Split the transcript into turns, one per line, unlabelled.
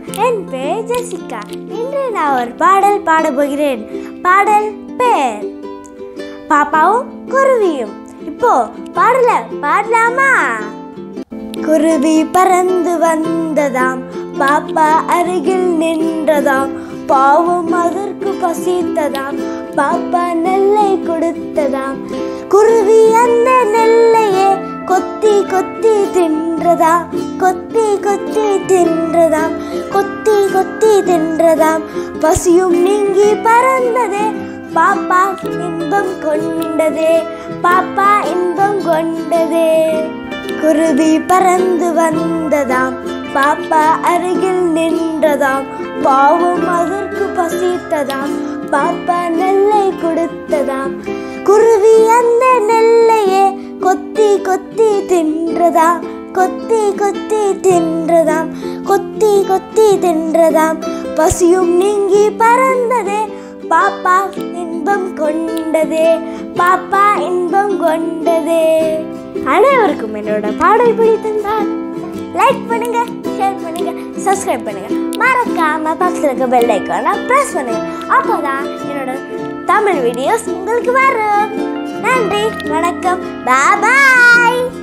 என் பேர் ஜெசிகா இன்று நான் ஒரு பாடல் பாட போகிறேன் பாடல் பேர் பாப்பாவும் குருவியும் இப்போ பாடல பாடலாமா குருவி பறந்து வந்ததாம் பாப்பா அருகில் நின்றதாம் பாவம் அதற்கு பசித்ததாம் பாப்பா நெல்லை கொடுத்ததாம் குருவி அந்த நெல்லையே கொத்தி கொத்தி தின்றதாம் கொத்தி கொத்தி தின்றதாம் கொத்தி கொத்தி தின்றதாம் பசியும் நீங்கி பறந்ததே பாப்பா இன்பம் கொண்டதே பாப்பா இன்பம் கொண்டதே குருவி பறந்து வந்ததாம் பாப்பா அருகில் நின்றதாம் பாவம் அதற்கு பசித்ததாம் பாப்பா நெல்லை கொடுத்ததாம் குருவி அந்த நெல்லையே கொத்தி கொத்தி தின்றதாம் கொத்தி கொத்தி தின்றதாம் கொத்தி கொத்தி தின்றதாம் பசியும் நீங்கி பறந்ததே பாப்பா இன்பம் கொண்டதே பாப்பா இன்பம் கொண்டதே அனைவருக்கும் என்னோட பாடல் பிடித்திருந்தால் லைக் பண்ணுங்க ஷேர் பண்ணுங்க சப்ஸ்கிரைப் பண்ணுங்க மறக்காம பக்கத்தில் இருக்க பெல் ஐக்கானை ப்ரெஸ் பண்ணுங்க அப்போதான் என்னோட தமிழ் வீடியோஸ் உங்களுக்கு வரும் நன்றி வணக்கம் பாய்